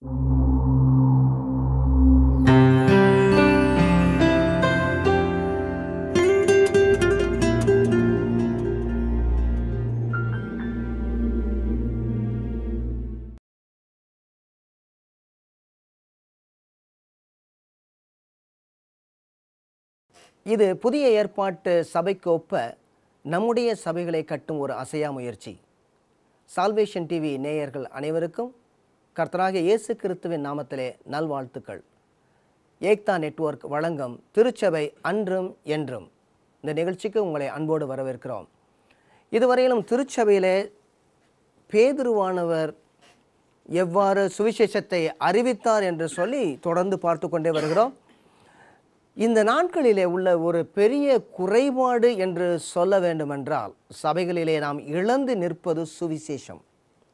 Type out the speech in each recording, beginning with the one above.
இது புதிய ஏற்பாட்டு சபைக்கு ஒப்ப நம்முடைய சபைகளை கட்டும் ஒரு அசையா முயற்சி சால்வேஷன் டிவி நேயர்கள் அனைவருக்கும் கர்த்தராகிய இயேசு கிறிஸ்துவின் நாமத்திலே நல்வாழ்த்துக்கள் ஏக்தா நெட்வொர்க் வழங்கும் திருச்சபை அன்றும் என்றும் இந்த நிகழ்ச்சிக்கு உங்களை அன்போடு வரவேற்கிறோம் இதுவரையிலும் திருச்சபையிலே பேதுருவானவர் எவ்வாறு சுவிசேஷத்தை அறிவித்தார் என்று சொல்லி தொடர்ந்து பார்த்து கொண்டே வருகிறோம் இந்த நாட்களிலே உள்ள ஒரு பெரிய குறைபாடு என்று சொல்ல வேண்டுமென்றால் சபைகளிலே நாம் இழந்து நிற்பது சுவிசேஷம்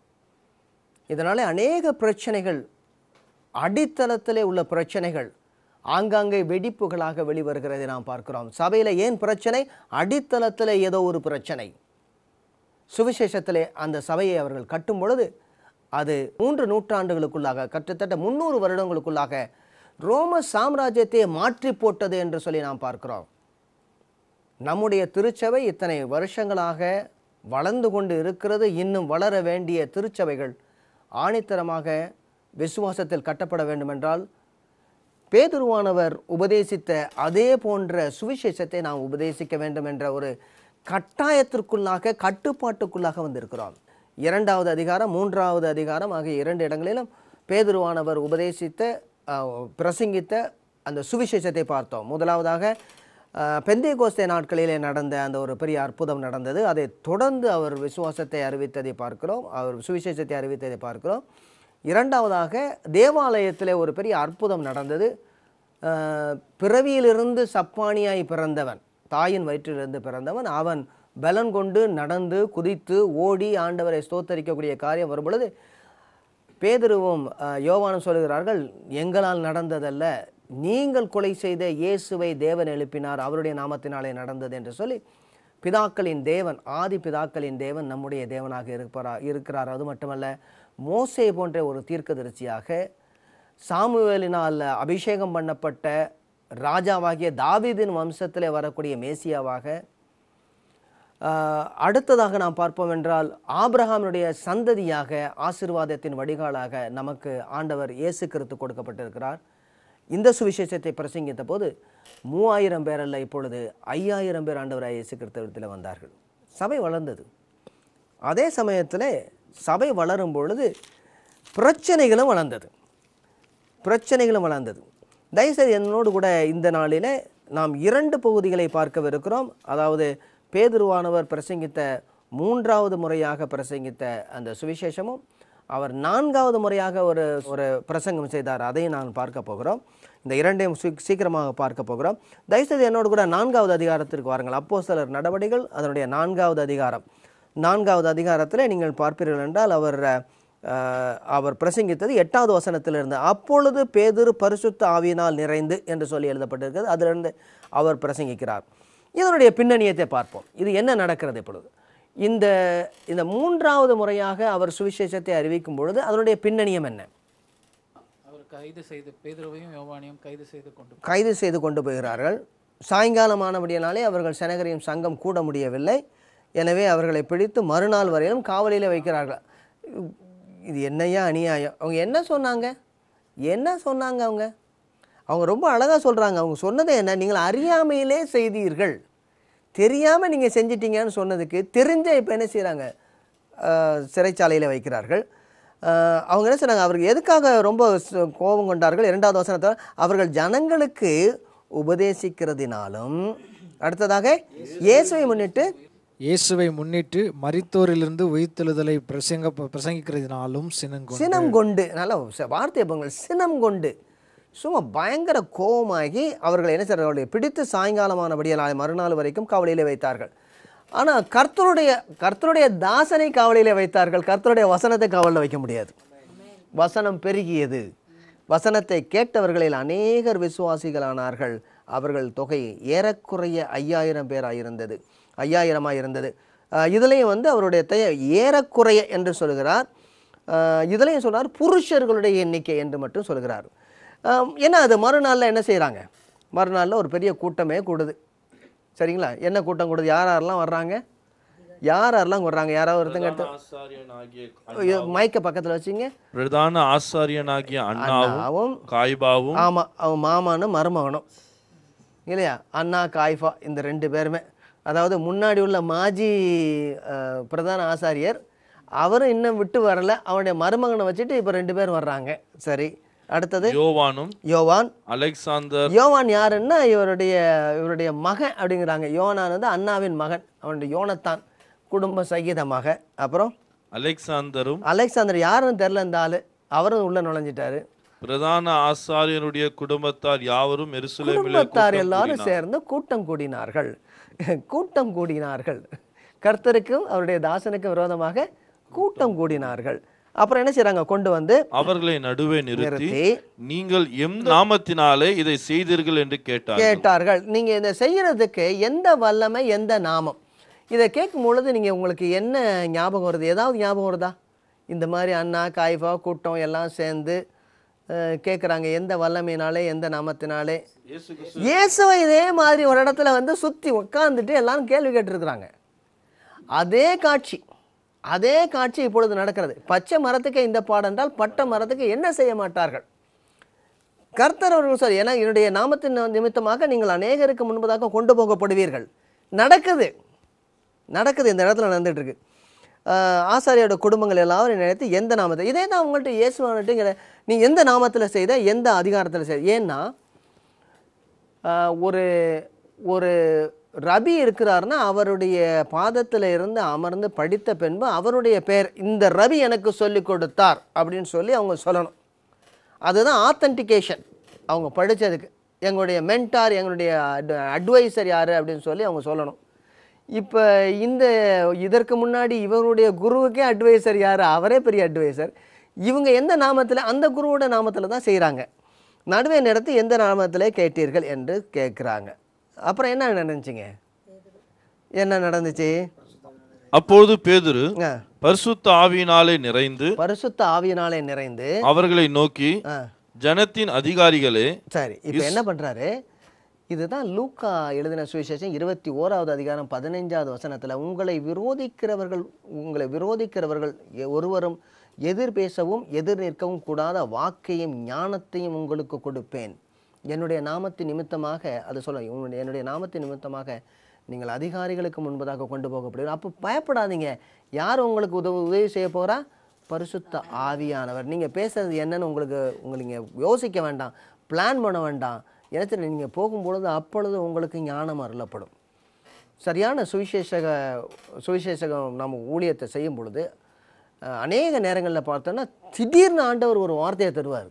இதனாலே அநேக பிரச்சனைகள் அடித்தளத்திலே உள்ள பிரச்சனைகள் ஆங்காங்கே வெடிப்புகளாக வெளிவருகிறதை நாம் பார்க்கிறோம் சபையில் ஏன் பிரச்சனை அடித்தளத்தில் ஏதோ ஒரு பிரச்சனை சுவிசேஷத்திலே அந்த சபையை அவர்கள் கட்டும் பொழுது அது மூன்று நூற்றாண்டுகளுக்குள்ளாக கிட்டத்தட்ட முந்நூறு வருடங்களுக்குள்ளாக ரோம சாம்ராஜ்யத்தை மாற்றி போட்டது என்று சொல்லி நாம் பார்க்கிறோம் நம்முடைய திருச்சபை இத்தனை வருஷங்களாக வளர்ந்து கொண்டு இருக்கிறது இன்னும் வளர வேண்டிய திருச்சபைகள் ஆணித்தரமாக விசுவாசத்தில் கட்டப்பட வேண்டுமென்றால் பேதுருவானவர் உபதேசித்த அதே போன்ற சுவிசேஷத்தை நாம் உபதேசிக்க வேண்டும் என்ற ஒரு கட்டாயத்திற்குள்ளாக கட்டுப்பாட்டுக்குள்ளாக வந்திருக்கிறோம் இரண்டாவது அதிகாரம் மூன்றாவது அதிகாரம் ஆகிய இரண்டு இடங்களிலும் பேதுருவானவர் உபதேசித்த அஹ், பிரசங்கித்த அந்த சுவிசேஷத்தை பார்த்தோம் முதலாவதாக அஹ், பெந்தேகோஸ்தே நாட்களிலே நடந்த அந்த ஒரு பெரிய அற்புதம் நடந்தது அதை தொடர்ந்து அவர் விசுவாசத்தை அறிவித்ததை பார்க்கிறோம் அவர் சுவிசேஷத்தை அறிவித்ததை பார்க்கிறோம் இரண்டாவதாக தேவாலயத்திலே ஒரு பெரிய அற்புதம் நடந்தது அஹ், பிறவியிலிருந்து சப்பானியாய் பிறந்தவன் தாயின் வயிற்றிலிருந்து பிறந்தவன் அவன் பலன் கொண்டு நடந்து குதித்து ஓடி ஆண்டவரை ஸ்தோத்தரிக்கக்கூடிய காரியம் வரும்பொழுது பேதுருவும் அஹ், யோவானும் சொல்கிறார்கள் எங்களால் நடந்ததல்ல நீங்கள் கொலை செய்த இயேசுவை தேவன் எழுப்பினார் அவருடைய நாமத்தினாலே நடந்தது என்று சொல்லி பிதாக்களின் தேவன் ஆதி பிதாக்களின் தேவன் நம்முடைய தேவனாக இருப்பாரா இருக்கிறார் அது மட்டுமல்ல மோசே போன்ற ஒரு தீர்க்கதரிசியாக சாமுவேலினால் அபிஷேகம் பண்ணப்பட்ட ராஜாவாகிய தாவீதின் வம்சத்திலே வரக்கூடிய மேசியாவாக ஆஹ், அடுத்ததாக நாம் பார்ப்போம் என்றால் ஆபிரகாமுடைய சந்ததியாக ஆசீர்வாதத்தின் வடிகாலாக நமக்கு ஆண்டவர் இயேசு கிறிஸ்து கொடுக்கப்பட்டிருக்கிறார் இந்த சுவிசேஷத்தை பிரசங்கித்த போது மூவாயிரம் பேர் அல்ல இப்பொழுது ஐயாயிரம் பேர் ஆண்டவராக இயேசு கிறிஸ்தவத்தில் வந்தார்கள் சபை வளர்ந்தது அதே சமயத்தில் சபை வளரும் பொழுது பிரச்சனைகளும் வளர்ந்தது பிரச்சனைகளும் வளர்ந்தது தயவுசெய்து என்னோடு கூட இந்த நாளில் நாம் இரண்டு பகுதிகளை பார்க்கவிருக்கிறோம் அதாவது பேதுருவானவர் பிரசங்கித்த மூன்றாவது முறையாக பிரசங்கித்த அந்த சுவிசேஷமும் அவர் நான்காவது முறையாக ஒரு ஒரு பிரசங்கம் செய்தார் அதையும் நான் பார்க்க போகிறோம் இந்த இரண்டையும் சீ- சீக்கிரமாக பார்க்க போகிறோம் தயவுசெய்து என்னோடு கூட நான்காவது அதிகாரத்திற்கு வாருங்கள் அப்போ சிலர் நடவடிக்கைகள் அதனுடைய நான்காவது அதிகாரம் நான்காவது அதிகாரத்தில் நீங்கள் பார்ப்பீர்கள் என்றால் அவர் அஹ், அவர் பிரசங்கித்தது எட்டாவது வசனத்திலிருந்து அப்பொழுது பேதுரு பரிசுத்த ஆவியினால் நிறைந்து என்று சொல்லி எழுதப்பட்டிருக்கிறது அதிலிருந்து அவர் பிரசங்கிக்கிறார் இதனுடைய பின்னணியத்தை பார்ப்போம் இது என்ன நடக்கிறது இப்பொழுது இந்த இந்த மூன்றாவது முறையாக அவர் சுவிசேஷத்தை அறிவிக்கும் பொழுது அதனுடைய பின்னணியம் என்ன அவர் கைது செய்து பேதுருவையும் யோவானையும் கைது செய்து கொண்டு கைது செய்து கொண்டு போகிறார்கள் சாயங்காலமானபடியினாலே அவர்கள் செனகரியும் சங்கம் கூட முடியவில்லை எனவே அவர்களை பிடித்து மறுநாள் வரையிலும் காவலில் வைக்கிறார்கள் இது என்னையா அநியாயம் அவங்க என்ன சொன்னாங்க என்ன சொன்னாங்க அவங்க அவங்க ரொம்ப அழகாக சொல்கிறாங்க அவங்க சொன்னது என்ன நீங்கள் அறியாமையிலே செய்தீர்கள் தெரியாமல் நீங்கள் செஞ்சிட்டீங்கன்னு சொன்னதுக்கு தெரிஞ்ச இப்போ என்ன செய்கிறாங்க சிறைச்சாலையில் வைக்கிறார்கள் ஆஹ் அவங்க என்ன சொன்னாங்க அவருக்கு எதுக்காக ரொம்ப ச- கோபம் கொண்டார்கள் இரண்டாவது வசனத்தை அவர்கள் ஜனங்களுக்கு உபதேசிக்கிறதினாலும் அடுத்ததாக இயேசுவை முன்னிட்டு இயேசுவை முன்னிட்டு மரித்தோரிலிருந்து உயிர்த்தெழுதலை பிரசங்க பிரசங்கிக்கிறதுனாலும் சினங்கொண்டு சினம் கொண்டு நல்ல ச- வார்த்தை பங்கள் சினம் கொண்டு சும்மா பயங்கர கோபமாகி அவர்கள் என்ன செய்கிறார்கள் பிடித்து சாயங்காலமானபடியால் மறுநாள் வரைக்கும் கவலையிலே வைத்தார்கள் ஆனால் கர்த்தருடைய கர்த்தருடைய தாசனை காவலிலே வைத்தார்கள் கர்த்தருடைய வசனத்தை காவலில் வைக்க முடியாது வசனம் பெருகியது வசனத்தை கேட்டவர்களில் அநேகர் விசுவாசிகளானார்கள் அவர்கள் தொகை ஏறக்குறைய ஐயாயிரம் பேராக இருந்தது ஐயாயிரமாக இருந்தது அஹ் இதுலேயும் வந்து அவருடைய பெயர் ஏறக்குறைய என்று சொல்கிறார் ஆஹ் இதுலயும் சொல்றார் புருஷர்களுடைய எண்ணிக்கை என்று மட்டும் சொல்கிறார் ஆம், ஏன்னா அது மறுநாளில் என்ன செய்கிறாங்க மறுநாளில் ஒரு பெரிய கூட்டமே கூடுது சரிங்களா என்ன கூட்டம் கூடுது யார் யாரெல்லாம் வர்றாங்க யார் யாரெல்லாம் வர்றாங்க யாராவது ஒருத்தங்க எடுத்து ஆசாரியனாகிய ஐயோ, மைக்கை பக்கத்தில் வச்சுங்க பிரதான ஆசாரியனாகிய அண்ணாவும் அவன் காய்பாவும் ஆமாம் அவன் மாமானும் மருமகனும் இல்லையா அண்ணா காய்ஃபா இந்த ரெண்டு பேருமே அதாவது முன்னாடி உள்ள மாஜி அஹ், பிரதான ஆசாரியர் அவரும் இன்னும் விட்டு வரல அவனுடைய மருமகனை வச்சுட்டு இப்போ ரெண்டு பேர் வர்றாங்க சரி அடுத்தது யோவானும் யோவான் அலெக்சாந்தர் யோவான் யாருன்னா இவருடைய இவருடைய மகன் அப்படிங்கிறாங்க யோவான் வந்து அண்ணாவின் மகன் அவனுடைய யோனத்தான் குடும்ப சகிதமாக அப்புறம் அலெக்சாந்தரும் அலெக்சாந்தர் யாருன்னு தெரில இந்த ஆளு அவரும் உள்ள நுழைஞ்சிட்டாரு பிரதான ஆசாரியனுடைய குடும்பத்தார் யாவரும் எருசலேமிலே குடும்பத்தார் கூட்டம் எல்லாரும் கூடினார். சேர்ந்து கூட்டம் கூடினார்கள் கூட்டம் கூடினார்கள் கர்த்தருக்கும் அவருடைய தாசனுக்கும் விரோதமாக கூட்டம் கூடினார்கள் அப்புறம் என்ன செய்றாங்க கொண்டு வந்து அவர்களை நடுவே நிறுத்தி நிறுத்தி நீங்கள் எம் நாமத்தினாலே இதை செய்தீர்கள் என்று கேட்டார் கேட்டார்கள் நீங்க இதை செய்யறதுக்கு எந்த வல்லமை எந்த நாமம் இதை கேட்கும் பொழுது நீங்க உங்களுக்கு என்ன ஞாபகம் வருது ஏதாவது ஞாபகம் வருதா இந்த மாதிரி அண்ணா காய்ஃபா கூட்டம் எல்லாம் சேர்ந்து அஹ், கேட்குறாங்க எந்த வல்லமையினாலே எந்த நாமத்தினாலே இயேசு இயேசுவை இதே மாதிரி ஒரு இடத்துல வந்து சுற்றி உட்காந்துட்டு எல்லாரும் கேள்வி கேட்டிருக்கிறாங்க அதே காட்சி அதே காட்சி இப்பொழுது நடக்கிறது பச்சை மரத்துக்கு இந்த பாடம் என்றால் பட்ட மரத்துக்கு என்ன செய்ய மாட்டார்கள் கர்த்தர் அவர்கள் சார் ஏன்னா என்னுடைய நாமத்தின் நிமித்தமாக நீங்கள் அநேகருக்கு முன்பதாக கொண்டு போகப்படுவீர்கள் நடக்குது நடக்குது இந்த இடத்துல நடந்துட்டு இருக்கு ஆஹ் ஆசாரியோட குடும்பங்கள் எல்லாரும் நினைத்து எந்த நாமத்தை இதே தான் உங்கள்கிட்ட இயேசுவான்ட்டு நீ எந்த நாமத்தில் செய்த எந்த அதிகாரத்தில் செய்த ஏன்னா ஆஹ் ஒரு ஒரு ரபி இருக்கிறாருன்னா அவருடைய பாதத்தில் இருந்து அமர்ந்து படித்த பின்பு அவருடைய பெயர் இந்த ரபி எனக்கு சொல்லி கொடுத்தார் அப்படின்னு சொல்லி அவங்க சொல்லணும் அதுதான் ஆத்தன்டிகேஷன் அவங்க படித்ததுக்கு எங்களுடைய மென்டார் எங்களுடைய அட்வைசர் யார் அப்படின்னு சொல்லி அவங்க சொல்லணும் இப்போ இந்த இதற்கு முன்னாடி இவருடைய குருவுக்கே அட்வைசர் யார் அவரே பெரிய அட்வைசர் இவங்க எந்த நாமத்தில் அந்த குருவோட நாமத்தில் தான் செய்கிறாங்க நடுவே நடத்தி எந்த நாமத்தில் கேட்டீர்கள் என்று கேட்குறாங்க அப்புறம் என்ன நடந்துச்சுங்க என்ன நடந்துச்சு அப்பொழுது பேதுரு ஆ, பரிசுத்த ஆவியினாலே நிறைந்து பரிசுத்த ஆவியினாலே நிறைந்து அவர்களை நோக்கி ஆ ஜனத்தின் அதிகாரிகளே சரி இப்போ என்ன பண்றாரு இதுதான் லூக்கா எழுதின சுவிசேஷம் இருபத்தி ஓராவது அதிகாரம் பதினைஞ்சாவது வசனத்துல உங்களை விரோதிக்கிறவர்கள் உங்களை விரோதிக்கிறவர்கள் எ- ஒருவரும் எதிர் பேசவும் எதிர் நிற்கவும் கூடாத வாக்கையும் ஞானத்தையும் உங்களுக்கு கொடுப்பேன் என்னுடைய நாமத்தின் நிமித்தமாக அது சொல்ல உன்னுடைய என்னுடைய நாமத்தின் நிமித்தமாக நீங்கள் அதிகாரிகளுக்கு முன்பதாக கொண்டு போகப்படுவீர்கள் அப்போ பயப்படாதீங்க யார் உங்களுக்கு உதவி உதவி செய்ய போகிறா பரிசுத்த ஆவியானவர் நீங்கள் பேசுறது என்னன்னு உங்களுக்கு உங்களுக்கு நீங்கள் யோசிக்க வேண்டாம் பிளான் பண்ண வேண்டாம் எனக்கு நீங்கள் போகும்பொழுது அப்பொழுது உங்களுக்கு ஞானம் அருளப்படும் சரியான சுவிசேஷக சுவிசேஷகம் நம்ம ஊழியத்தை செய்யும் பொழுது அஹ், அநேக நேரங்களில் பார்த்தோன்னா திடீர்னு ஆண்டவர் ஒரு வார்த்தையை தருவார்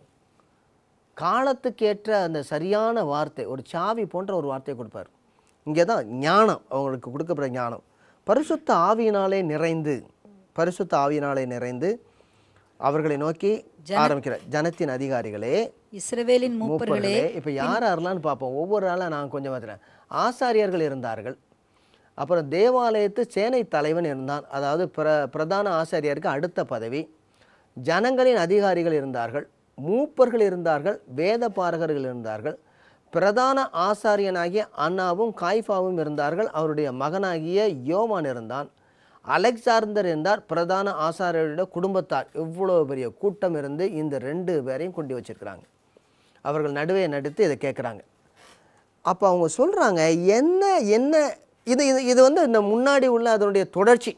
காலத்துக்கேற்ற அந்த சரியான வார்த்தை ஒரு சாவி போன்ற ஒரு வார்த்தையை கொடுப்பார் இங்கே தான் ஞானம் அவங்களுக்கு கொடுக்கப்படுற ஞானம் பரிசுத்த ஆவியினாலே நிறைந்து பரிசுத்த ஆவியினாலே நிறைந்து அவர்களை நோக்கி ஆரம்பிக்கிற ஜனத்தின் அதிகாரிகளே இஸ்ரவேலின் மூப்பர்களே மூப்பர்களே இப்போ யார் யாரெல்லாம்னு பார்ப்போம் ஒவ்வொரு ஆளாக நான் கொஞ்சம் பார்த்துறேன் ஆசாரியர்கள் இருந்தார்கள் அப்புறம் தேவாலயத்து சேனை தலைவன் இருந்தான் அதாவது பிர பிரதான ஆசாரியருக்கு அடுத்த பதவி ஜனங்களின் அதிகாரிகள் இருந்தார்கள் மூப்பர்கள் இருந்தார்கள் வேத பாரகர்கள் இருந்தார்கள் பிரதான ஆசாரியனாகிய அண்ணாவும் காய்ஃபாவும் இருந்தார்கள் அவருடைய மகனாகிய யோவான் இருந்தான் அலெக்சாந்தர் இருந்தார் பிரதான ஆசாரியருடைய குடும்பத்தார் இவ்வளோ பெரிய கூட்டம் இருந்து இந்த ரெண்டு பேரையும் கொண்டு வச்சிருக்கிறாங்க அவர்கள் நடுவே நடுத்து இதை கேட்குறாங்க அப்போ அவங்க சொல்கிறாங்க என்ன என்ன இது இது இது வந்து இந்த முன்னாடி உள்ள அதனுடைய தொடர்ச்சி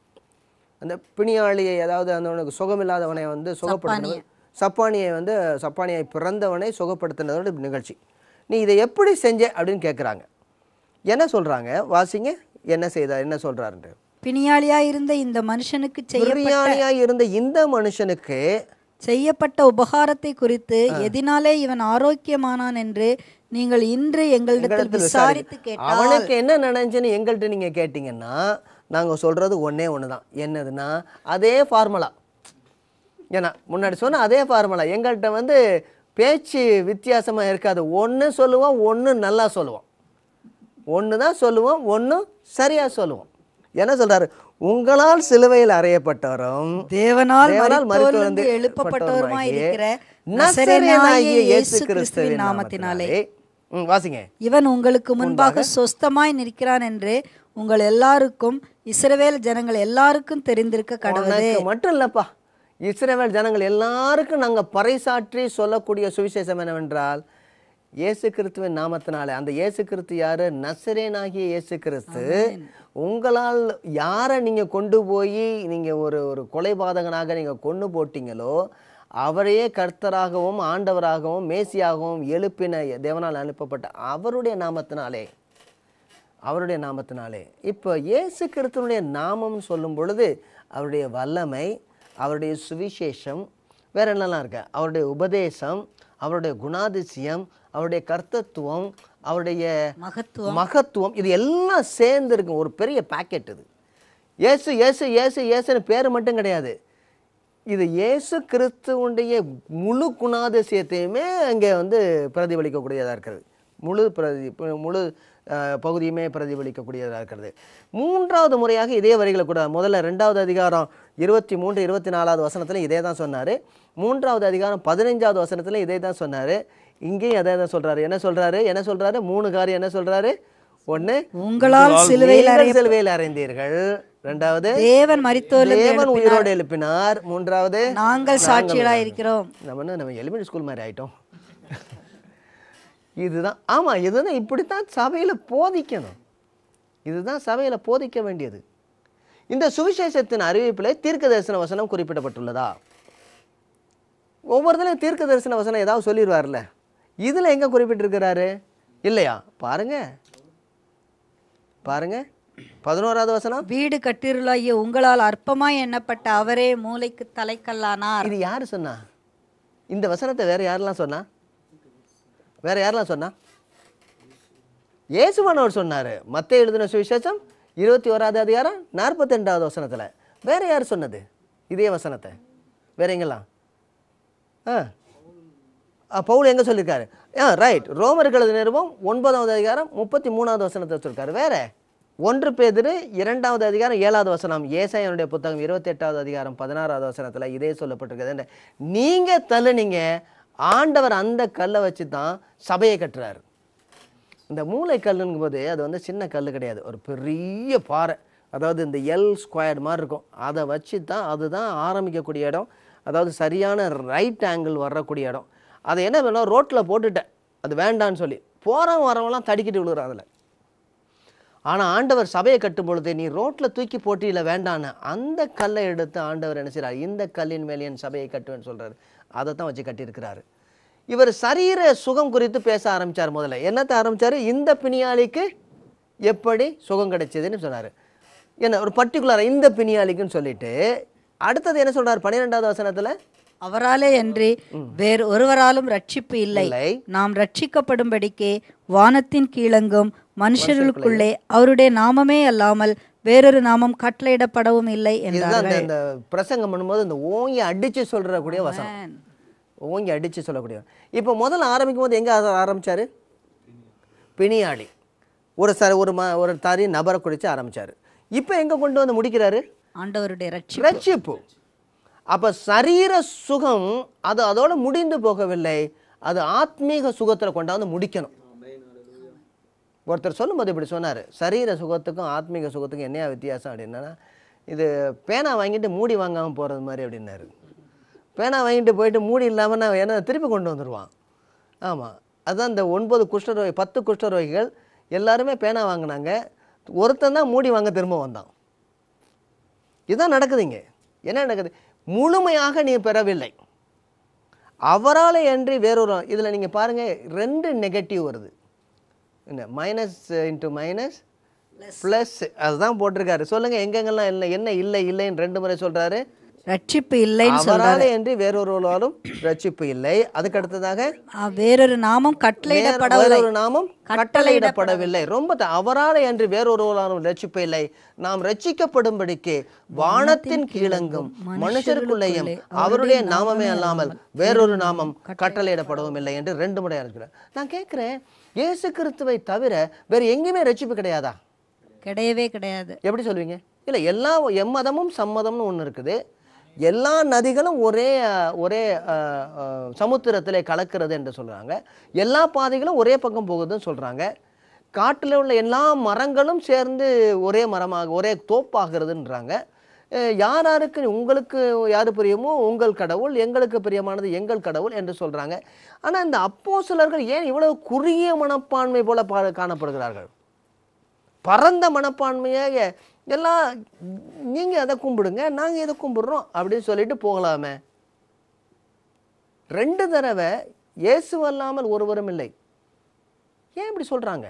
அந்த பிணியாளியை அதாவது அந்த சுகமில்லாதவனை வந்து சுகப்படுத்தினது சப்பானியை வந்து சப்பானியை பிறந்தவனை சுகப்படுத்தினதோட நிகழ்ச்சி நீ இதை எப்படி செஞ்ச அப்படின்னு கேட்குறாங்க என்ன சொல்கிறாங்க வாசிங்க என்ன செய்தா என்ன சொல்கிறாருன்ட்டு பிணியாளியாய் இருந்த இந்த மனுஷனுக்கு செய்ய பிரியாணியாக இருந்த இந்த மனுஷனுக்கு செய்யப்பட்ட உபகாரத்தை குறித்து எதினாலே இவன் ஆரோக்கியமானான் என்று நீங்கள் இன்று எங்களிடத்தில் எங்களிடத்தில் விசாரித்து விசாரி. கேட்டால் அவனுக்கு என்ன நடந்துச்சுன்னு எங்கள்கிட்ட நீங்கள் கேட்டிங்கன்னா நாங்கள் சொல்கிறது ஒன்றே ஒன்று தான் என்னதுன்னா அதே ஃபார்முலா ஏன்னா முன்னாடி சொன்ன அதே ஃபார்முலா எங்கள்கிட்ட வந்து பேச்சு வித்தியாசமாக இருக்காது ஒன்று சொல்லுவோம் ஒன்று நல்லா சொல்லுவோம் ஒன்று தான் சொல்லுவோம் ஒன்று சரியாக சொல்லுவோம் என்ன சொல்கிறாரு உங்களால் சிலுவையில் அறையப்பட்டவரும் தேவனால் தேவனால் மரித்தோரிலிருந்து மரித்தோரிலிருந்து எழுப்பப்பட்டவருமாய் இருக்கிற நசரேயனாகிய நசரேயனாகிய இயேசு இயேசு கிறிஸ்துவின் கிறிஸ்துவின் நாமத்தினாலே நாமத்தினாலே ம், வாசிங்க இவன் உங்களுக்கு முன்பாக சொஸ்தமாய் நிற்கிறான் என்று உங்கள் எல்லாருக்கும் இஸ்ரவேல் ஜனங்கள் எல்லாருக்கும் தெரிந்திருக்க கடவுளே உனக்கு மட்டும் இல்லப்பா இஸ்ரவேல் ஜனங்கள் எல்லாருக்கும் நாங்க பறைசாற்றி சொல்லக்கூடிய சுவிசேஷம் என்னவென்றால் இயேசு கிறிஸ்துவின் நாமத்தினாலே அந்த இயேசு கிறிஸ்து யாரு நசரேனாகிய இயேசு கிறிஸ்து உங்களால் யாரை நீங்க கொண்டு போய் நீங்க ஒரு ஒரு கொலைபாதகனாக நீங்க கொண்டு போட்டீங்களோ அவரையே கர்த்தராகவும் ஆண்டவராகவும் மேசியாகவும் எழுப்பின தேவனால் அனுப்பப்பட்ட அவருடைய நாமத்தினாலே அவருடைய நாமத்தினாலே இப்போ இயேசு கிறிஸ்துவனுடைய நாமம்னு சொல்லும் பொழுது அவருடைய வல்லமை அவருடைய சுவிசேஷம் வேற என்னெல்லாம் இருக்கு அவருடைய உபதேசம் அவருடைய குணாதிசயம் அவருடைய கர்த்தத்துவம் அவருடைய மகத்துவம் மகத்துவம் இது எல்லாம் சேர்ந்து இருக்கும் ஒரு பெரிய பாக்கெட் இது இயேசு இயேசு இயேசு இயேசுன்னு பேர் மட்டும் கிடையாது இது இயேசு கிறிஸ்துவுடைய முழு குணாதிசயத்தையுமே அங்கே வந்து பிரதிபலிக்கக்கூடியதாக இருக்கிறது முழு பிரதி முழு அஹ், பகுதியுமே பிரதிபலிக்கக்கூடியதாக இருக்கிறது மூன்றாவது முறையாக இதே வரிகளை கூட முதல்ல ரெண்டாவது அதிகாரம் இருபத்தி மூன்று இருபத்தி நாலாவது வசனத்தில் இதே தான் சொன்னார் மூன்றாவது அதிகாரம் பதினைஞ்சாவது வசனத்தில் இதே தான் சொன்னார் இங்கேயும் அதே தான் சொல்கிறாரு என்ன சொல்கிறாரு என்ன சொல்கிறாரு மூணு காரியம் என்ன சொல்கிறாரு ஒன்று உங்களால் சிலுவையில் நீங்கள் சிலுவையில் அறைந்தீர்கள் ரெண்டாவது தேவன் மரித்தோரிலிருந்து தேவன் உயிரோடு எழுப்பினார் மூன்றாவது நாங்கள் சாட்சிகளாய் இருக்கிறோம் நம்ம என்ன நம்ம எலிமெண்ட் ஸ்கூல் மாதிரி ஆயிட்டோம் இதுதான் ஆமா இதுதான் இப்படித்தான் சபையில போதிக்கணும் இதுதான் சபையில போதிக்க வேண்டியது இந்த சுவிசேஷத்தின் அறிவிப்பில் தீர்க்க தரிசன வசனம் குறிப்பிடப்பட்டுள்ளதா ஒவ்வொருத்தலையும் தீர்க்க தரிசன வசனம் ஏதாவது சொல்லிடுவார்ல இதுல எங்க குறிப்பிட்டிருக்கிறாரு இல்லையா பாருங்க பாருங்க பதினோராவது வசனம் வீடு கட்டிருளாகிய உங்களால் அற்பமாய் எண்ணப்பட்ட அவரே மூளைக்கு தலைக்கல்லானார் இது யாரு சொன்னா இந்த வசனத்தை வேற யாரெல்லாம் சொன்னா வேற யாரெல்லாம் சொன்னா இயேசுவானவர் சொன்னாரு மத்த எழுதின சுவிசேஷம் இருபத்தி ஓராவது அதிகாரம் நாற்பத்தி ரெண்டாவது வசனத்துல வேற யார் சொன்னது இதே வசனத்தை வேற எங்கெல்லாம் ஆ ஆ, பவுல் எங்க சொல்லியிருக்காரு ஆ ரைட் ரோமர்களது நிருபம் ஒன்பதாவது அதிகாரம் முப்பத்தி மூணாவது வசனத்தை சொல்லியிருக்காரு வேற ஒன்று பேதிரு இரண்டாவது அதிகாரம் ஏழாவது வசனம் ஏசாயனுடைய புத்தகம் இருபத்தி எட்டாவது அதிகாரம் பதினாறாவது வசனத்துல இதே சொல்லப்பட்டிருக்கிறது என்ன? நீங்க தள்ளுனீங்க ஆண்டவர் அந்த கல்லை வச்சு தான் சபையை கட்டுறாரு இந்த மூளை கல்லுங்கும் போது அது வந்து சின்ன கல் கிடையாது ஒரு பெரிய பாறை அதாவது இந்த எல் ஸ்கொயர் மாதிரி இருக்கும் அதை வச்சு தான் அதுதான் ஆரம்பிக்கக்கூடிய இடம் அதாவது சரியான ரைட் ஆங்கிள் வரக்கூடிய இடம் அதை என்ன வேணும் ரோட்டில் போட்டுட்டேன் அது வேண்டான்னு சொல்லி போகிறவன் வரவங்களாம் தடிக்கிட்டு விழுகிறான் அதில் ஆனால் ஆண்டவர் சபையை கட்டும் பொழுது நீ ரோட்டில் தூக்கி போட்டியில் வேண்டான்னு அந்த கல்லை எடுத்து ஆண்டவர் என்ன செய்றார் இந்த கல்லின் மேலே என் சபையை கட்டுவேன்னு சொல்கிறாரு அதை தான் வச்சு கட்டியிருக்கிறாரு இவர் சரீர சுகம் குறித்து பேச ஆரம்பிச்சார் முதல்ல என்னத்தை ஆரம்பிச்சாரு இந்த பிணியாளிக்கு எப்படி சுகம் கிடைச்சதுன்னு சொன்னார் என்ன ஒரு பர்டிகுலர் இந்த பிணியாளிக்குன்னு சொல்லிட்டு அடுத்தது என்ன சொல்றார் பன்னிரெண்டாவது வசனத்தில் அவராலே அன்றி வேறு ஒருவராலும் ரட்சிப்பு இல்லை இல்லை. நாம் ரட்சிக்கப்படும்படிக்கு வானத்தின் கீழங்கும் மனுஷர்களுக்குள்ளே அவருடைய நாமமே அல்லாமல் வேறொரு நாமம் கட்டளையிடப்படவும் இல்லை இதுதான் என்றார்கள் அந்த- இந்த பிரசங்கம் பண்ணும்போது இந்த ஓங்கி அடிச்சு சொல்றக்கூடிய வசனம் ஓங்கி அடிச்சு சொல்லக்கூடிய இப்போ முதல்ல ஆரம்பிக்கும் போது எங்க ஆர- ஆரம்பிச்சாரு பிணியாளி ஒரு ச ஒரு ம ஒரு தாரி நபரை குறித்து ஆரம்பிச்சாரு இப்போ எங்க கொண்டு வந்து முடிக்கிறாரு ஆண்டவருடைய ரட்சிப்பு ரட்சிப்பு அப்ப சரீர சுகம் அது அதோட முடிந்து போகவில்லை அது ஆத்மீக சுகத்துல கொண்டாந்து முடிக்கணும் ஒருத்தர் சொல்லும்போது இப்படி சொன்னார் சரீர சுகத்துக்கும் ஆத்மீக சுகத்துக்கும் என்னையா வித்தியாசம் அப்படின்னா இது பேனா வாங்கிட்டு மூடி வாங்காமல் போகிறது மாதிரி அப்படின்னாரு பேனா வாங்கிட்டு போயிட்டு மூடி இல்லாமல் நான் என்ன திருப்பி கொண்டு வந்துடுவான் ஆமாம் அதான் இந்த ஒன்பது குஷ்டரோகி பத்து குஷ்டரோகிகள் எல்லாருமே பேனா வாங்கினாங்க ஒருத்தன் தான் மூடி வாங்க திரும்ப வந்தான் இதுதான் நடக்குதுங்க என்ன நடக்குது முழுமையாக நீ பெறவில்லை அவரால் அன்றி வேறொரு இதில் நீங்கள் பாருங்கள் ரெண்டு நெகட்டிவ் வருது என்ன மைனஸ் இன்ட்டு மைனஸ் ப்ளஸ் அதுதான் போட்டிருக்காரு சொல்லுங்கள் எங்கெங்கெல்லாம் இல்லை என்ன இல்லை இல்லைன்னு ரெண்டு முறை சொல்கிறாரு ரட்சிப்பு இல்லைன்னு சொல்றாரு அவராலே அன்றி வேறொருவராலும் ரட்சிப்பு இல்லை அதுக்கு அடுத்ததாக ஆ, வேறொரு நாமம் கட்டளையிடப்படவில்லை வேறொரு நாமம் கட்டளையிடப்படவில்லை ரொம்ப த- அவராலே அன்றி வேறொருவராலும் ரட்சிப்பு இல்லை நாம் ரட்சிக்கப்படும்படிக்கு வானத்தின் கீழங்கும் மனுஷருக்குள்ளேயும் அவருடைய நாமமே அல்லாமல் வேறொரு நாமம் கட்டளையிடப்படவும் இல்லை என்று ரெண்டு முறை இருக்கிறார் நான் கேட்கிறேன் இயேசு கிறிஸ்துவை தவிர வேற எங்கேயுமே ரட்சிப்பு கிடையாதா கிடையவே கிடையாது எப்படி சொல்லுவீங்க இல்லை எல்லா எம்மதமும் சம்மதம்னு ஒன்று இருக்குது எல்லா நதிகளும் ஒரே அஹ், ஒரே சமுத்திரத்தில் கலக்கிறது என்று சொல்கிறாங்க எல்லா பாதைகளும் ஒரே பக்கம் போகுதுன்னு சொல்கிறாங்க காட்டில் உள்ள எல்லா மரங்களும் சேர்ந்து ஒரே மரமாக ஒரே தோப்பாகிறதுன்றாங்க அஹ், யார் யாருக்கு உங்களுக்கு யார் பிரியமோ உங்கள் கடவுள் எங்களுக்கு பிரியமானது எங்கள் கடவுள் என்று சொல்கிறாங்க ஆனால் இந்த அப்போஸ்தலர்கள் ஏன் இவ்வளவு குறுகிய மனப்பான்மை போல பா காணப்படுகிறார்கள் பரந்த மனப்பான்மையாக எல்லாம் நீங்கள் அதை கும்பிடுங்க நாங்கள் இதை கும்பிடுறோம் அப்படின்னு சொல்லிட்டு போகலாமே ரெண்டு தடவை இயேசு அல்லாமல் ஒருவரும் இல்லை ஏன் இப்படி சொல்கிறாங்க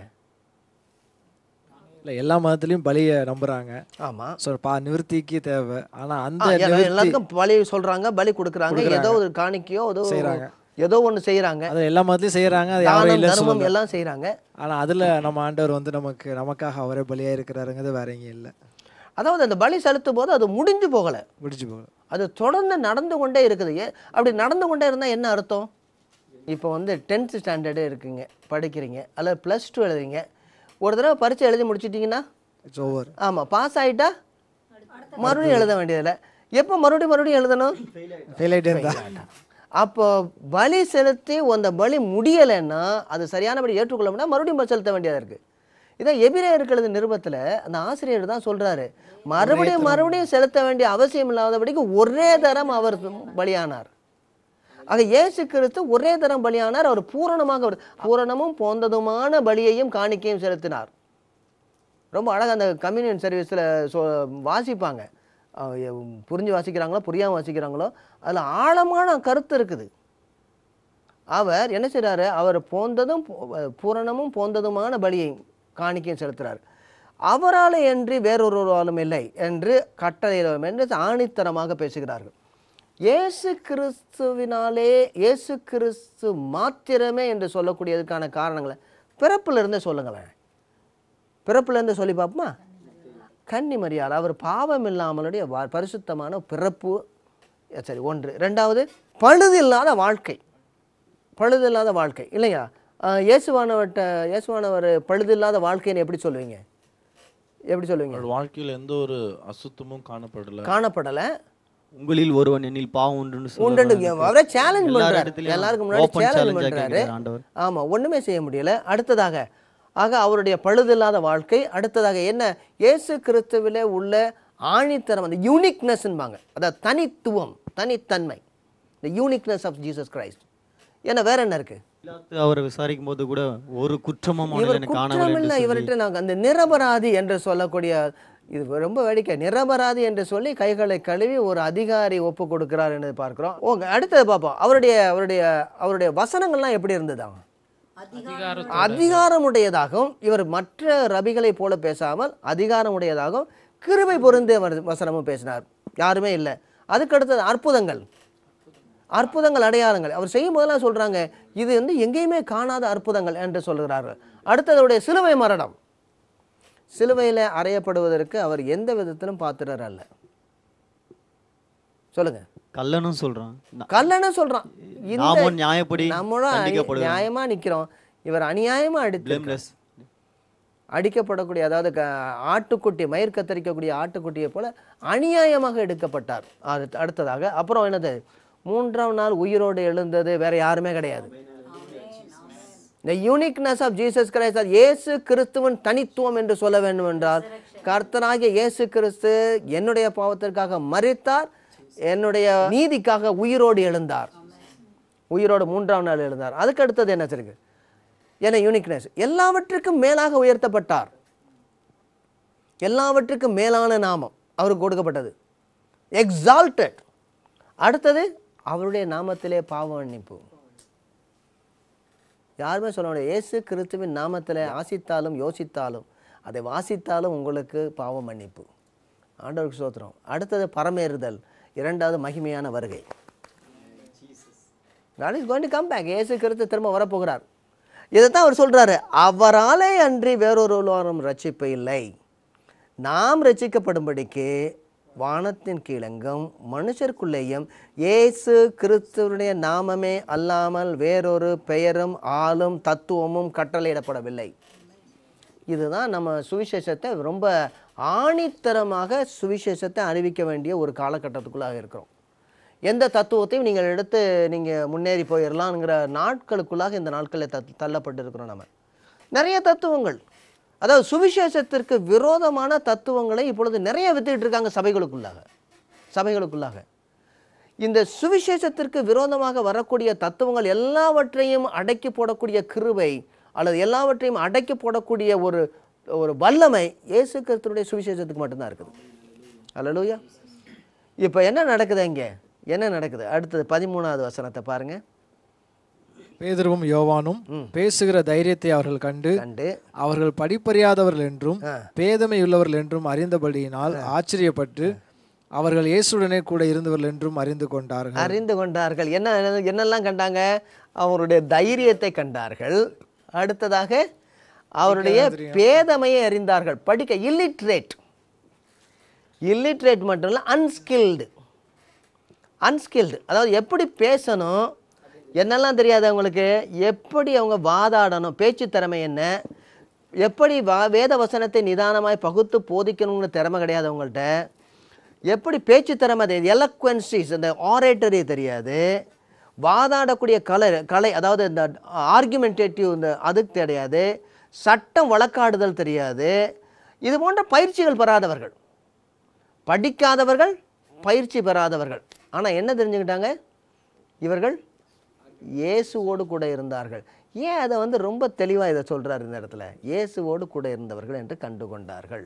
இல்லை எல்லா மதத்துலேயும் பலியை நம்புறாங்க ஆமாம் ஸோ பா நிவர்த்திக்கு தேவை ஆனால் அந்த ஆ, எல்லா- நிவர்த்தி எல்லாருக்கும் பலி சொல்றாங்க பலி கொடுக்குறாங்க ஏதோ ஒரு காணிக்கையோ ஏதோ செய்றாங்க. ஏதோ ஒன்று செய்றாங்க அது எல்லா மதத்துலையும் செய்கிறாங்க அது யாரும் தானம் இல்லைன்னு தர்மம் சொல்லல எல்லாம் செய்றாங்க ஆனால் அதில் நம்ம ஆண்டவர் வந்து நமக்கு நமக்காக அவரே பலியாக இருக்கிறாருங்கிறது வேற எங்கேயும் இல்லை அதாவது அந்த பலி செலுத்தும் போது அது முடிஞ்சு போகல முடிச்சு போகல அது தொடர்ந்து நடந்து கொண்டே இருக்குது ஏ- அப்படி நடந்து கொண்டே இருந்தால் என்ன அர்த்தம் இப்போ வந்து டென்த்து ஸ்டாண்டர்டு இருக்குங்க படிக்கிறீங்க அல்லது ப்ளஸ் டூ எழுதுறீங்க ஒரு தடவை பரீட்சை எழுதி முடிச்சிட்டிங்கன்னா இட்ஸ் ஓவர் ஆமாம் பாஸ் ஆகிட்டா மறுபடியும் எழுத வேண்டியதில்லை எப்போ மறுபடியும் மறுபடியும் எழுதணும் ஃபெயில் ஆகிட்டே இருந்தா அப்போ பலி செலுத்தி அந்த பலி முடியலைன்னா அது சரியானபடி ஏற்றுக்கொள்ள முடியாது மறுபடியும் பலி செலுத்த வேண்டியதாக இருக்குது இதான் எபிரேயருக்கு எழுத நிருபத்தில் அந்த ஆசிரியர் தான் சொல்கிறாரு மறுபடியும் மறுபடியும் செலுத்த வேண்டிய அவசியம் இல்லாதபடிக்கு ஒரே தரம் அவர் பலியானார் ஆக இயேசு கிறிஸ்து ஒரே தரம் பலியானார் அவர் பூரணமாக அவர் பூரணமும் போந்ததுமான பலியையும் காணிக்கையும் செலுத்தினார் ரொம்ப அழகாக அந்த கம்யூனியன் சர்வீஸில் சொ வாசிப்பாங்க அஹ் எ- புரிஞ்சு வாசிக்கிறாங்களோ புரியாமல் வாசிக்கிறாங்களோ அதில் ஆழமான கருத்து இருக்குது அவர் என்ன செய்றாரு அவர் போந்ததும் பூ- பூரணமும் போந்ததுமான பலியை காணிக்கையும் செலுத்துறார் அவரால் என்று வேறொருவராலும் இல்லை என்று கட்டளையிடும் என்று ஆணித்தரமாக பேசுகிறார்கள் இயேசு கிறிஸ்துவினாலே இயேசு கிறிஸ்து மாத்திரமே என்று சொல்லக்கூடியதுக்கான காரணங்களை பிறப்பிலிருந்தே சொல்லுங்களேன் பிறப்புலேருந்து சொல்லி பார்ப்போமா கன்னி மரியாள் அவர் பாவம் இல்லாமலுடைய வா- பரிசுத்தமான பிறப்பு அஹ் சரி ஒன்று ரெண்டாவது பழுதில்லாத வாழ்க்கை பழுதில்லாத வாழ்க்கை இல்லையா அஹ் இயேசுவானவர்கிட்ட இயேசுவானவர் பழுதில்லாத வாழ்க்கைன்னு எப்படி சொல்லுவீங்க எப்படி சொல்லுவீங்க அவள் வாழ்க்கையில் எந்த ஒரு அசுத்தமும் காணப்படல காணப்படலை உங்களில் ஒருவன் என்னில் பாவம் உண்டுன்னு உண்டு சொல்லுவாங்க. அவரே சேலஞ்ச் எல்லார் பண்றாரு இடத்துலயும் எல்லாருக்கும் முன்னாடி open சேலஞ்ச் challenge ஆ பண்றாரு கேட்கிறார் ஆண்டவர். ஆமா ஒண்ணுமே செய்ய முடியல அடுத்ததாக ஆக அவருடைய பழுதில்லாத வாழ்க்கை அடுத்ததாக என்ன இயேசு கிறிஸ்துவிலே உள்ள ஆணித்தரம் அந்த யூனிக்னஸ்ன்பாங்க அதாவது தனித்துவம் தனித்தன்மை the uniqueness of Jesus Christ ஏன்னா வேற என்ன இருக்கு பிலாத்து அவரை விசாரிக்கும் போது கூட ஒரு குற்றமும் அவனில் இவர் எனக்கு குற்றம் காணவில்லை இல்லை என்று சொல்லி இவர்கிட்ட நாங்கள் அந்த நிரபராதி என்று சொல்லக்கூடிய இது ரொம்ப வேடிக்கை நிரபராதி என்று சொல்லி கைகளை கழுவி ஒரு அதிகாரி ஒப்பு கொடுக்கிறார் என்று பார்க்கிறோம் ஓ அடுத்தது பார்ப்போம் அவருடைய அவருடைய அவருடைய வசனங்கள்லாம் எப்படி இருந்ததாங்க அதிகாரத்தோட அதிகாரமுடையதாகவும் இவர் மற்ற ரபிகளைப் போல பேசாமல் அதிகாரமுடையதாகவும் கிருபை பொருந்திய வ- வசனமும் பேசினார் யாருமே இல்லை அதுக்கு அடுத்தது அற்புதங்கள் அற்புதங்கள் அடையாளங்கள் அவர் செய்யும் போதெல்லாம் சொல்றாங்க இது வந்து எங்கேயுமே காணாத அற்புதங்கள் என்று சொல்கிறார்கள் அடுத்தது அவருடைய சிலுவை மரணம் சிலுவையில் அறையப்படுவதற்கு அவர் எந்த விதத்திலும் பாத்திரர் அல்ல சொல்லுங்க கல்லனும் சொல்றான் நா- கல்லணை சொல்றான் நாமும் நியாயப்படி நம்மளும் அநி- தண்டிக்கப்படுவோம். நியாயமா நிக்கிறோம் இவர் அநியாயமா அடித்து blameless அடிக்கப்படக்கூடிய அதாவது க ஆட்டுக்குட்டி மயிர் கத்தரிக்கக்கூடிய ஆட்டுக்குட்டியை போல அநியாயமாக எடுக்கப்பட்டார் அது அடுத்ததாக அப்புறம் என்னது மூன்றாம் நாள் உயிரோடு எழுந்தது வேற யாருமே கிடையாது இந்த யூனிக்னஸ் ஆஃப் ஜீசஸ் கிரைஸ்ட் இயேசு கிறிஸ்துவின் தனித்துவம் என்று சொல்ல வேண்டும் என்றால் கர்த்தனாகிய இயேசு கிறிஸ்து என்னுடைய பாவத்திற்காக மரித்தார் என்னுடைய நீதிக்காக உயிரோடு எழுந்தார் உயிரோடு மூன்றாம் நாள் எழுந்தார் அதுக்கு அடுத்தது என்ன இருக்கு என்ன யூனிக்னஸ் எல்லாவற்றுக்கும் மேலாக உயர்த்தப்பட்டார் எல்லாவற்றுக்கும் மேலான நாமம் அவருக்கு கொடுக்கப்பட்டது எக்ஸால்டட் அடுத்தது அவருடைய நாமத்திலே பாவ மன்னிப்பு யாருமே சொல்ல முடியாது இயேசு கிறிஸ்துவின் நாமத்தில் ஆசித்தாலும் யோசித்தாலும் அதை வாசித்தாலும் உங்களுக்கு பாவ மன்னிப்பு ஆண்டவருக்கு ஸ்தோத்திரம் அடுத்தது பரமேறுதல் இரண்டாவது மகிமையான வருகை God is going to come back இயேசு கிறிஸ்து திரும்ப வரப்போகிறார் இதைத்தான் அவர் சொல்றாரு அவராலே அன்றி வேறொருவரும் ரட்சிப்பு இல்லை நாம் ரட்சிக்கப்படும்படிக்கு வானத்தின் கீழெங்கும் மனுஷருக்குள்ளேயும் இயேசு கிறிஸ்துவனுடைய நாமமே அல்லாமல் வேறொரு பெயரும் ஆளும் தத்துவமும் கட்டளையிடப்படவில்லை இதுதான் நம்ம சுவிசேஷத்தை ரொம்ப ஆணித்தரமாக சுவிசேஷத்தை அறிவிக்க வேண்டிய ஒரு காலகட்டத்துக்குள்ளாக இருக்கிறோம் எந்த தத்துவத்தையும் நீங்கள் எடுத்து நீங்கள் முன்னேறி போயிடலாம்ங்கிற நாட்களுக்குள்ளாக இந்த நாட்களில் தத் தள்ளப்பட்டு இருக்கிறோம் நம்ம நிறைய தத்துவங்கள் அதாவது சுவிசேஷத்திற்கு விரோதமான தத்துவங்களை இப்பொழுது நிறைய வித்துக்கிட்டு இருக்காங்க சபைகளுக்குள்ளாக சபைகளுக்குள்ளாக இந்த சுவிசேஷத்திற்கு விரோதமாக வரக்கூடிய தத்துவங்கள் எல்லாவற்றையும் அடக்கி போடக்கூடிய கிருபை அல்லது எல்லாவற்றையும் அடக்கி போடக்கூடிய ஒரு ஒரு வல்லமை இயேசு கிறிஸ்துடைய சுவிசேஷத்துக்கு மட்டும்தான் இருக்குது அல்லலூயா இப்போ என்ன நடக்குது இங்கே என்ன நடக்குது அடுத்தது பதிமூணாவது வசனத்தை பாருங்க பேதுருவும் யோவானும் பேசுகிற தைரியத்தை அவர்கள் கண்டு கண்டு அவர்கள் படிப்பறியாதவர்கள் என்றும் ஆ. பேதமையுள்ளவர்கள் என்றும் அறிந்தபடியினால் ஆச்சரியப்பட்டு அவர்கள் இயேசுடனே கூட இருந்தவர்கள் என்றும் அறிந்து கொண்டார்கள் அறிந்து கொண்டார்கள் என்ன என்னெல்லாம் கண்டாங்க அவருடைய தைரியத்தை கண்டார்கள் அடுத்ததாக அவருடைய பேதமையை அறிந்தார்கள் படிக்க இல்லிட்ரேட் இல்லிட்ரேட் மட்டும் இல்லை அன்ஸ்கில்டு அன்ஸ்கில்டு அதாவது எப்படி பேசணும் என்னெல்லாம் தெரியாது அவங்களுக்கு எப்படி அவங்க வாதாடணும் பேச்சு திறமை என்ன எப்படி வா வேத வசனத்தை நிதானமாய் பகுத்து போதிக்கணுங்கிற திறமை கிடையாது அவங்கள்ட்ட எப்படி பேச்சு திறமை தெரியாது எலக்வன்சிஸ் இந்த ஆரேட்டரி தெரியாது வாதாடக்கூடிய கலை கலை அதாவது இந்த ஆர்குமெண்டேட்டிவ் இந்த அதுக்கு தெரியாது சட்டம் வழக்காடுதல் தெரியாது இது போன்ற பயிற்சிகள் பெறாதவர்கள் படிக்காதவர்கள் பயிற்சி பெறாதவர்கள் ஆனால் என்ன தெரிஞ்சுக்கிட்டாங்க இவர்கள் இயேசுவோடு கூட இருந்தார்கள் ஏன் அதை வந்து ரொம்ப தெளிவாக இதை சொல்றாரு இந்த இடத்துல இயேசுவோடு கூட இருந்தவர்கள் என்று கண்டு கொண்டார்கள்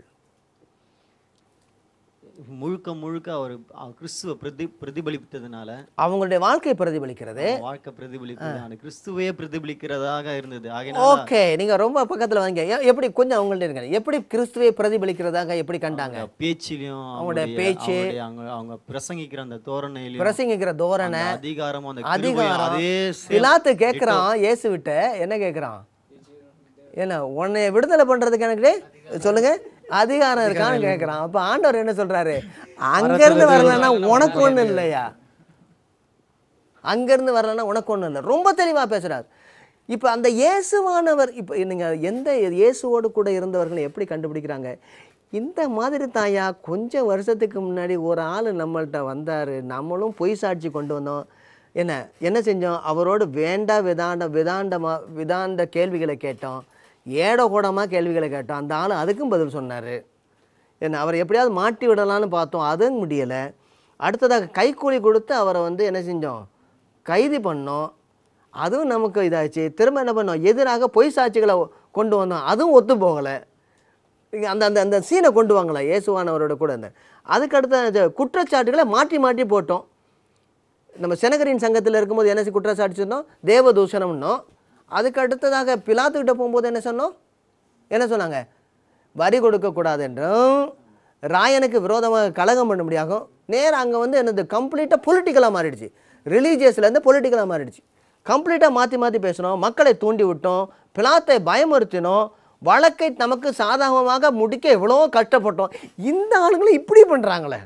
முழுக்க முழுக்க அவர் கிறிஸ்துவ பிரதி பிரதிபலித்ததுனால அவங்களுடைய வாழ்க்கை பிரதிபலிக்கிறது அவங்க வாழ்க்கை பிரதிபலித்தது அந்த கிறிஸ்துவே பிரதிபலிக்கிறதாக இருந்தது ஆகையினால ஓகே நீங்க ரொம்ப பக்கத்துல வாங்க எ- எப்படி கொஞ்சம் அவங்கள்ட்ட இருங்க எப்படி கிறிஸ்துவை பிரதிபலிக்கிறதாக எப்படி கண்டாங்க அவங்க பேச்சிலையும் அவங்களுடைய அவங்களுடைய- பேச்சு, அவங்களுடைய அவங்க அவங்க பிரசங்கிக்கிற அந்த தோரணையிலும் பிரசங்கிக்கிற தோரணை அந்த அதிகாரமும் அந்த கிருபையும் அதிகாரம் அதே same பிலாத்து கேட்குறான் இயேசு விட்ட என்ன கேட்குறான் என்ன உன்னை விடுதலை பண்றதுக்கு எனக்கு சொல்லுங்க அதிகாரம் இருக்கான்னு கேட்குறான் அப்போ ஆண்டவர் என்ன சொல்றாரு அங்கேருந்து வரலன்னா உனக்கு ஒன்றும் இல்லையா அங்கேருந்து வரலன்னா உனக்கு ஒன்றும் இல்லை ரொம்ப தெளிவாக பேசுறாரு இப்போ அந்த இயேசுவானவர் இப்போ நீங்கள் எந்த இயேசுவோடு கூட இருந்தவர்கள் எப்படி கண்டுபிடிக்கிறாங்க இந்த மாதிரி தாயா கொஞ்சம் வருஷத்துக்கு முன்னாடி ஒரு ஆள் நம்மள்ட்ட வந்தார் நம்மளும் பொய் சாட்சி கொண்டு வந்தோம் என்ன என்ன செஞ்சோம் அவரோடு வேண்டா விதாண்ட விதாண்டமா விதாண்ட கேள்விகளை கேட்டோம் ஏட கூடமாக கேள்விகளை கேட்டோம் அந்த ஆள் அதுக்கும் பதில் சொன்னார் என்ன அவரை எப்படியாவது மாட்டி விடலாம்னு பார்த்தோம் அதுவும் முடியலை அடுத்ததாக கைக்கூலி கொடுத்து அவரை வந்து என்ன செஞ்சோம் கைது பண்ணோம் அதுவும் நமக்கு இதாச்சு திரும்ப என்ன பண்ணோம் எதிராக பொய் சாட்சிகளை கொண்டு வந்தோம் அதுவும் ஒத்து போகலை இங்க அந்த அந்த அந்த சீனை கொண்டு வாங்கல இயேசுவானவரோட கூட அந்த அதுக்கு அடுத்த அந்த குற்றச்சாட்டுகளை மாற்றி மாற்றி போட்டோம் நம்ம செனகரின் சங்கத்தில் இருக்கும்போது என்ன செய்~ குற்றச்சாட்டு சொன்னோம் தேவதூஷணம்னோம் அதுக்கு அடுத்ததாக பிலாத்துக்கிட்ட போகும்போது என்ன சொன்னோம் என்ன சொன்னாங்க வரி கொடுக்கக்கூடாது என்றும் ராயனுக்கு விரோதமாக கலகம் பண்ண முடியாகும் நேரா அங்கே வந்து என்னது கம்ப்ளீட்டாக பொலிட்டிக்கலாக மாறிடுச்சு ரிலீஜியஸ்லேருந்து பொலிட்டிக்கலாக மாறிடுச்சு கம்ப்ளீட்டாக மாற்றி மாற்றி பேசினோம் மக்களை தூண்டி விட்டோம் பிலாத்தை பயமுறுத்தினோம் வழக்கை நமக்கு சாதகமாக முடிக்க எவ்வளோ கஷ்டப்பட்டோம் இந்த ஆளுங்களும் இப்படி பண்ணுறாங்களே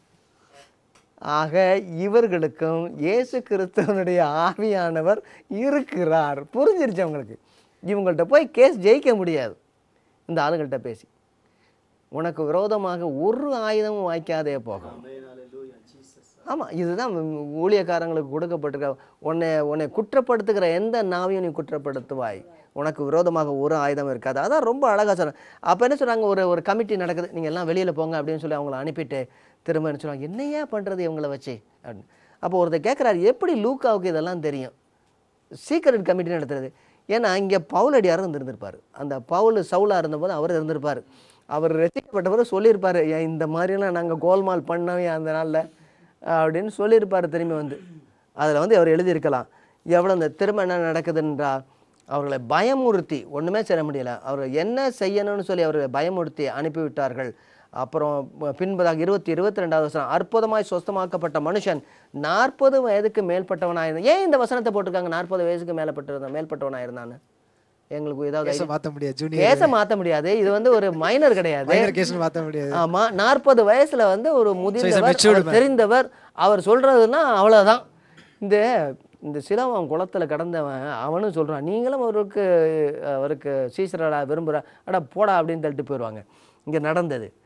ஆக இவர்களுக்கும் இயேசு கிறிஸ்துவனுடைய ஆவியானவர் இருக்கிறார் புரிஞ்சிருச்சு அவங்களுக்கு இவங்கள்ட்ட போய் கேஸ் ஜெயிக்க முடியாது இந்த ஆளுங்கள்ட்ட பேசி உனக்கு விரோதமாக ஒரு ஆயுதமும் வாய்க்காதே போகும் ஆமாம் இதுதான் உம் ஊழியக்காரங்களுக்கு கொடுக்கப்பட்டிருக்க உன்னை உன்னை குற்றப்படுத்துகிற எந்த நாவையும் நீ குற்றப்படுத்துவாய் உனக்கு விரோதமாக ஒரு ஆயுதம் இருக்காது அதான் ரொம்ப அழகாக சொல்கிறேன் அப்போ என்ன சொல்கிறாங்க ஒரு ஒரு கமிட்டி நடக்குது நீங்கள் எல்லாம் வெளியில் போங்க அப்படின்னு சொல்லி அவங்கள அனுப்பிட்டு திரும்ப என்ன சொல்லுவாங்க என்னையா பண்ணுறது இவங்கள வச்சு அப்படின்னு அப்போ ஒருத்தர் கேட்குறாரு எப்படி லூக்காவுக்கு இதெல்லாம் தெரியும் சீக்ரெட் கமிட்டி நடத்துறது ஏன்னா இங்கே பவுலடியாரும் இருந்திருந்திருப்பார் அந்த பவுல் சவுலா இருந்தபோது அவர் இருந்திருப்பார் அவர் ரசிக்கப்பட்டவர் சொல்லியிருப்பார் "ஏன் இந்த மாதிரிலாம் நாங்கள் கோல்மால் பண்ணவே அந்த நாளில் அப்படின்னு சொல்லியிருப்பார் திரும்பி வந்து அதில் வந்து அவர் எழுதியிருக்கலாம் எவ்வளோ இந்த திரும்ப என்ன நடக்குதுன்றா அவர்களை பயமுறுத்தி ஒன்றுமே செய்ய முடியல அவர் என்ன செய்யணும்னு சொல்லி அவர்களை பயமுறுத்தி அனுப்பிவிட்டார்கள் அப்புறம் பின்பதாக இருபத்தி இருபத்தி ரெண்டாவது வசனம் அற்புதமாய் சொஸ்தமாக்கப்பட்ட மனுஷன் நாற்பது வயதுக்கு மேற்பட்டவனாக இருந்தான் ஏன் இந்த வசனத்தை போட்டிருக்காங்க நாற்பது வயசுக்கு மேலப்பட்டிருந்த மேல்பட்டவனாக இருந்தான்னு எங்களுக்கு ஏதாவது கேஸை idea- மாத்த முடியாது ஜூனியர் கேஸை மாற்ற முடியாது இது வந்து ஒரு மைனர் கிடையாது மைனர் கேஸ் மாத்த முடியாது ஆமா நாற்பது வயசுல வந்து ஒரு முதிர்ந்தவர் matured அவர் தெரிந்தவர் அவர் சொல்றதுன்னா அவ்வளவுதான் இந்த இந்த சிலவன் குளத்துல கடந்தவன் அவனும் சொல்றான் நீங்களும் அவருக்கு அவருக்கு சீசரடா விரும்புற அடா போடா அப்படின்னு தள்ளிட்டு போயிடுவாங்க இங்க நடந்தது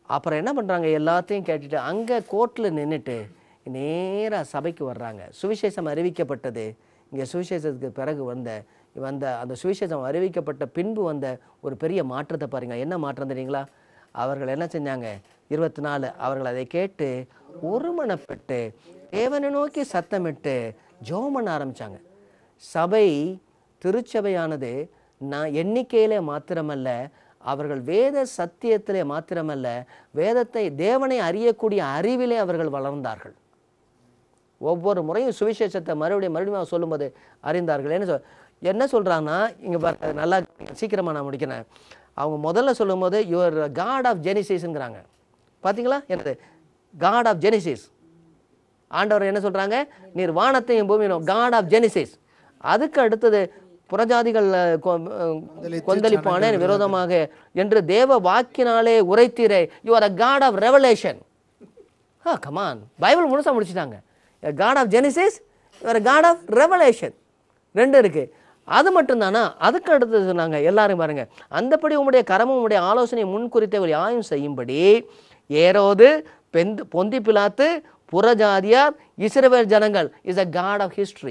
அப்புறம் என்ன பண்ணுறாங்க எல்லாத்தையும் கேட்டுட்டு அங்கே கோர்ட்டில் நின்றுட்டு நேராக சபைக்கு வர்றாங்க சுவிசேஷம் அறிவிக்கப்பட்டது இங்கே சுவிசேஷத்துக்கு பிறகு வந்த வந்த அந்த சுவிசேஷம் அறிவிக்கப்பட்ட பின்பு வந்த ஒரு பெரிய மாற்றத்தை பாருங்க என்ன மாற்றம் தெரியுங்களா அவர்கள் என்ன செஞ்சாங்க இருபத்தி நாலு அவர்கள் அதை கேட்டு ஒருமனப்பட்டு தேவனை நோக்கி சத்தமிட்டு ஜெபம் பண்ண ஆரம்பிச்சாங்க சபை திருச்சபையானது நான் எண்ணிக்கையிலே மாத்திரமல்ல அவர்கள் வேத சத்தியத்திலே மாத்திரமல்ல வேதத்தை தேவனை அறியக்கூடிய அறிவிலே அவர்கள் வளர்ந்தார்கள் ஒவ்வொரு முறையும் சுவிசேஷத்தை மறுபடியும் மறுபடியும் அவர் சொல்லும்போது அறிந்தார்கள் என்ன சொல் என்ன சொல்கிறாங்கன்னா இங்கே பாருங்க நல்லா சீக்கிரமாக நான் முடிக்கிறேன் அவங்க முதல்ல சொல்லும்போது யுவர் காட் ஆஃப் ஜெனிசிஸ்ங்கிறாங்க பார்த்தீங்களா என்னது காட் ஆஃப் ஜெனிசிஸ் ஆண்டவர் என்ன சொல்கிறாங்க நீர் வானத்தையும் பூமியும் காட் ஆஃப் ஜெனிசிஸ் அதுக்கு அடுத்தது புறஜாதிகள் அஹ், கொ- அஹ், கொந்தளிப்பான விரோதமாக என்று தேவ வாக்கினாலே உரைத்தீரே you are a God of revelation ah come on Bible முழுசா முடிச்சிட்டாங்க காட் ஆஃப் ஜெனிசிஸ் வேறு காட் ஆஃப் ரெவலேஷன் ரெண்டு இருக்கு அது மட்டும்தானா அதுக்கு அடுத்து சொன்னாங்க எல்லாரும் பாருங்க அந்தபடி உம்முடைய கரமும் உம்முடைய ஆலோசனை முன்குறித்த ஒரு ஆயம் செய்யும்படி ஏரோது பெந்து பொந்தி பிலாத்து புறஜாதியார் இஸ்ரவேல் ஜனங்கள் is a God of history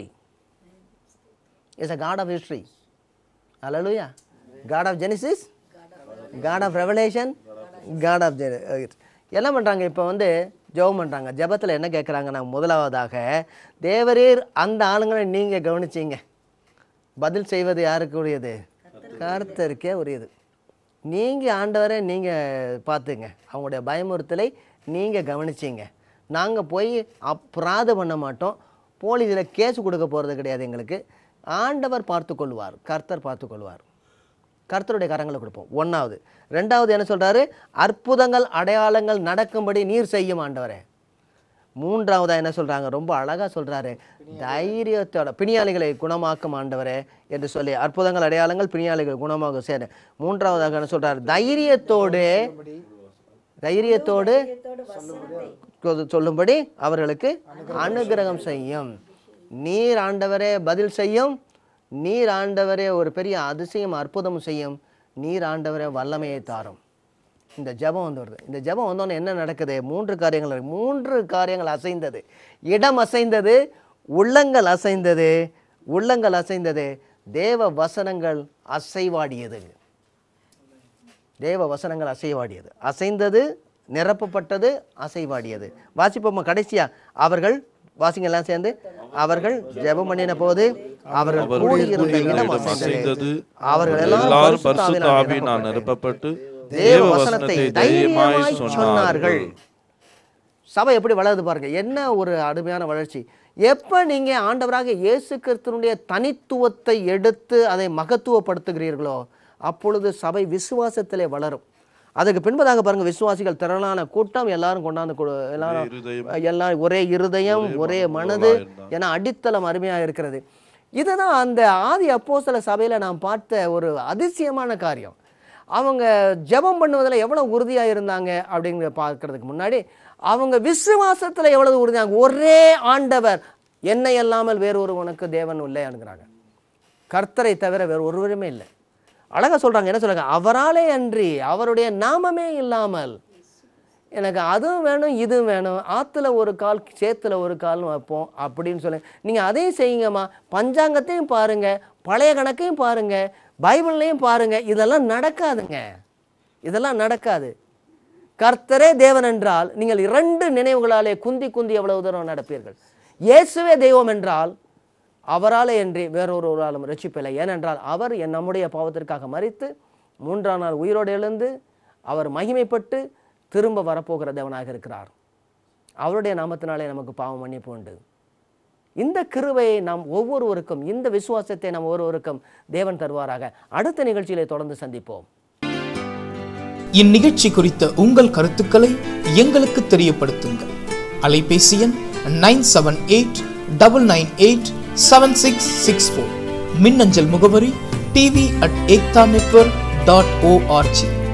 is a God of history Hallelujah. God of Genesis, God of Revelation, God of Gen- என்ன பண்ணுறாங்க இப்போ வந்து ஜெபம் பண்ணுறாங்க ஜெபத்தில் என்ன கேட்குறாங்கன்னா முதலாவதாக தேவரீர் அந்த ஆளுங்களை நீங்கள் கவனிச்சீங்க பதில் செய்வது யாருக்கு உரியது கர்த்தருக்கே உரியது நீங்கள் ஆண்டவரை நீங்கள் பார்த்துங்க அவங்களுடைய பயமுறுத்தலை நீங்கள் கவனிச்சீங்க நாங்கள் போய் அப்ராத பண்ண மாட்டோம் போலீஸில் கேஸ் கொடுக்க போகிறது கிடையாது எங்களுக்கு ஆண்டவர் பார்த்து கொள்வார் கர்த்தர் பார்த்து கொள்வார் கர்த்தருடைய கரங்களை கொடுப்போம் ஒன்றாவது ரெண்டாவது என்ன சொல்கிறாரு அற்புதங்கள் அடையாளங்கள் நடக்கும்படி நீர் செய்யும் ஆண்டவரே மூன்றாவதா என்ன சொல்றாங்க ரொம்ப அழகா சொல்றாரு தைரியத்தோட பிணியாளிகளை குணமாக்கும் ஆண்டவரே என்று சொல்லி அற்புதங்கள் அடையாளங்கள் பிணியாளிகள் குணமாகும் சேர மூன்றாவதாக என்ன சொல்றாரு தைரியத்தோடு தைரியத்தோடு கொ- சொல்லும்படி அவர்களுக்கு அனுகிரகம் செய்யும் நீர் ஆண்டவரே பதில் செய்யும் நீர் ஆண்டவரே ஒரு பெரிய அதிசயம் அற்புதம் செய்யும் நீர் ஆண்டவரே வல்லமையை தாரும் இந்த ஜெபம் வந்து வருது இந்த ஜெபம் வந்தோடனே என்ன நடக்குது மூன்று காரியங்கள் நடக்குது. மூன்று காரியங்கள் அசைந்தது இடம் அசைந்தது உள்ளங்கள் அசைந்தது உள்ளங்கள் அசைந்தது தேவ வசனங்கள் அசைவாடியது தேவ வசனங்கள் அசைவாடியது அசைந்தது நிரப்பப்பட்டது அசைவாடியது வாசிப்போமா கடைசியா அவர்கள் வாசிங்க எல்லாம் சேர்ந்து அவர்கள் ஜெபம் பண்ணின போது அவர்கள் கூடியிருந்த இடம் அசைந்தது அவர்கள் எல்லாரும் எல்லாரும் பரிசுத்த பரிசுத்த ஆவியினால் நிரப்பப்பட்டு தேவ வசனத்தை தைரியமாய் சொன்னார்கள் சபை எப்படி வளருது பாருங்க என்ன ஒரு அருமையான வளர்ச்சி எப்ப நீங்க ஆண்டவராக இயேசு கிறிஸ்துனுடைய தனித்துவத்தை எடுத்து அதை மகத்துவப்படுத்துகிறீர்களோ அப்பொழுது சபை விசுவாசத்திலே வளரும் அதுக்கு பின்பதாக பாருங்க விசுவாசிகள் திரளான கூட்டம் எல்லாரும் கொண்டாந்து கொடு- எல்லாரும் இருதயம். எல்லாம் ஒரே இருதயம் ஒரே மனது என அடித்தளம் அருமையாக இருக்கிறது இதுதான் அந்த ஆதி அப்போஸ்தல சபையில நாம் பார்த்த ஒரு அதிசயமான காரியம் அவங்க ஜெபம் பண்ணுவதில் எவ்வளவு உறுதியா இருந்தாங்க அப்படிங்கிற பார்க்கறதுக்கு முன்னாடி அவங்க விசுவாசத்துல எவ்வளவு உறுதியாங்க ஒரே ஆண்டவர் என்னை அல்லாமல் வேறு ஒருவனுக்கு தேவன் இல்லை என்கிறாங்க கர்த்தரை தவிர வேறு ஒருவருமே இல்லை அழகா சொல்றாங்க என்ன சொல்றாங்க அவராலே அன்றி அவருடைய நாமமே இல்லாமல் எனக்கு அதுவும் வேணும் இதுவும் வேணும் ஆற்றுல ஒரு கால் சேத்துல ஒரு கால்னு வைப்போம் அப்படின்னு சொல்லி நீங்கள் அதையும் செய்யுங்கம்மா பஞ்சாங்கத்தையும் பாருங்க பழைய கணக்கையும் பாருங்க பைபிள்லையும் பாருங்க இதெல்லாம் நடக்காதுங்க இதெல்லாம் நடக்காது கர்த்தரே தேவன் என்றால் நீங்கள் இரண்டு நினைவுகளாலே குந்தி குந்தி எவ்வளவு தூரம் நடப்பீர்கள் இயேசுவே தெய்வம் என்றால் அவராலே என்று வேறொருவராலும் ரட்சிப்பில்லை ஏனென்றால் அவர் என் நம்முடைய பாவத்திற்காக மரித்து மூன்றாம் நாள் உயிரோடு எழுந்து அவர் மகிமைப்பட்டு திரும்ப வரப்போகிற தேவனாக இருக்கிறார் அவருடைய நாமத்தினாலே நமக்கு பாவம் மன்னிப்பு உண்டு இந்த கிருபையை நாம் ஒவ்வொருவருக்கும் இந்த விசுவாசத்தை நாம் ஒவ்வொருவருக்கும் தேவன் தருவாராக அடுத்த நிகழ்ச்சியிலே தொடர்ந்து சந்திப்போம் இந்நிகழ்ச்சி குறித்த உங்கள் கருத்துக்களை எங்களுக்கு தெரியப்படுத்துங்கள் அலைபேசி எண் nine seven eight double nine eight seven six six four மின்னஞ்சல் முகவரி TV at Ekta network dot O R G